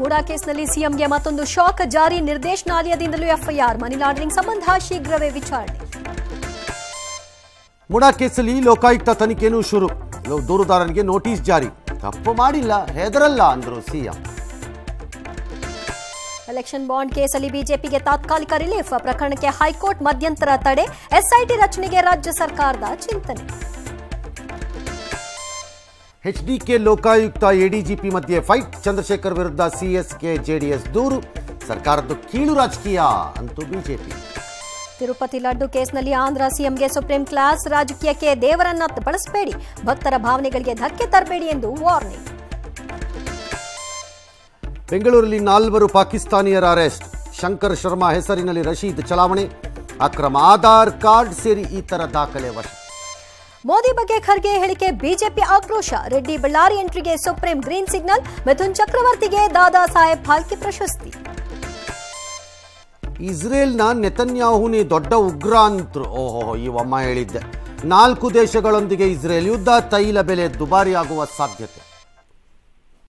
ಮೂಡಾ ಕೇಸ್ನಲ್ಲಿ ಸಿಎಂಗೆ ಮತ್ತೊಂದು ಶಾಕ್ ಜಾರಿ ನಿರ್ದೇಶನಾಲಯದಿಂದಲೂ ಎಫ್ಐಆರ್ ಮನಿ ಲಾಂಡ್ರಿಂಗ್ ಸಂಬಂಧ ಶೀಘ್ರವೇ ವಿಚಾರಣೆ ಮುಡಾ ಕೇಸಲ್ಲಿ ಲೋಕಾಯುಕ್ತ ತನಿಖೆನೂ ಶುರು ಲೋ- ದೂರುದಾರನಿಗೆ ನೋಟಿಸ್ ಜಾರಿ ತಪ್ಪು ಮಾಡಿಲ್ಲ ಹೆದರಲ್ಲ ಅಂದ್ರು ಸಿಎಂ ಎಲೆಕ್ಷನ್ ಬಾಂಡ್ ಕೇಸಲ್ಲಿ ಬಿಜೆಪಿಗೆ ತಾತ್ಕಾಲಿಕ ರಿಲೀಫ್ ಪ್ರಕರಣಕ್ಕೆ ಹೈಕೋರ್ಟ್ ಮಧ್ಯಂತರ ತಡೆ ಎಸ್ಐಟಿ ರಚನೆಗೆ ರಾಜ್ಯ ಸರ್ಕಾರದ ಚಿಂತನೆ ಎಚ್ಡಿಕೆ ಲೋಕಾಯುಕ್ತ ಎಡಿಜಿಪಿ ಮಧ್ಯೆ ಫೈಟ್ ಚಂದ್ರಶೇಖರ್ ವಿರುದ್ಧ ಸಿಎಸ್ಕೆ ಜೆಡಿಎಸ್ ದೂರು ಸರ್ಕಾರದ್ದು ಕೀಳು ರಾಜಕೀಯ ಅಂತೂ ಬಿಜೆಪಿ ತಿರುಪತಿ ಲಡ್ಡು ಕೇಸ್ನಲ್ಲಿ ಆಂಧ್ರ ಸಿಎಂಗೆ ಸುಪ್ರೀಂ ಕ್ಲಾಸ್ ರಾಜಕೀಯಕ್ಕೆ ದೇವರನ್ನ ಬಳಸಬೇಡಿ ಭಕ್ತರ ಭಾವನೆಗಳಿಗೆ ಧಕ್ಕೆ ತರಬೇಡಿ ಎಂದು ವಾರ್ನಿಂಗ್ ಬೆಂಗಳೂರಲ್ಲಿ ನಾಲ್ವರು ಪಾಕಿಸ್ತಾನಿಯರ ಅರೆಸ್ಟ್ ಶಂಕರ್ ಶರ್ಮಾ ಹೆಸರಿನಲ್ಲಿ ರಶೀದ್ ಚಲಾವಣೆ ಅಕ್ರಮ ಆಧಾರ್ ಕಾರ್ಡ್ ಸೇರಿ ಇತರ ದಾಖಲೆ ವಶ ಮೋದಿ ಬಗ್ಗೆ ಖರ್ಗೆ ಹೇಳಿಕೆ ಬಿಜೆಪಿ ಆಕ್ರೋಶ ರೆಡ್ಡಿ ಬಳ್ಳಾರಿ ಎಂಟ್ರಿಗೆ ಸುಪ್ರೀಂ ಗ್ರೀನ್ ಸಿಗ್ನಲ್ ಮಿಥುನ್ ಚಕ್ರವರ್ತಿಗೆ ದಾದಾ ಸಾಹೇಬ್ ಫಾಲ್ಕೆ ಪ್ರಶಸ್ತಿ ಇಸ್ರೇಲ್ನ ನೆತನ್ಯಾಹುನಿ ದೊಡ್ಡ ಉಗ್ರ ಅಂತರು ಓಹೋ ಇವಮ್ಮ ಹೇಳಿದ್ದೆ ನಾಲ್ಕು ದೇಶಗಳೊಂದಿಗೆ ಇಸ್ರೇಲ್ ಯುದ್ಧ ತೈಲ ಬೆಲೆ ದುಬಾರಿಯಾಗುವ ಸಾಧ್ಯತೆ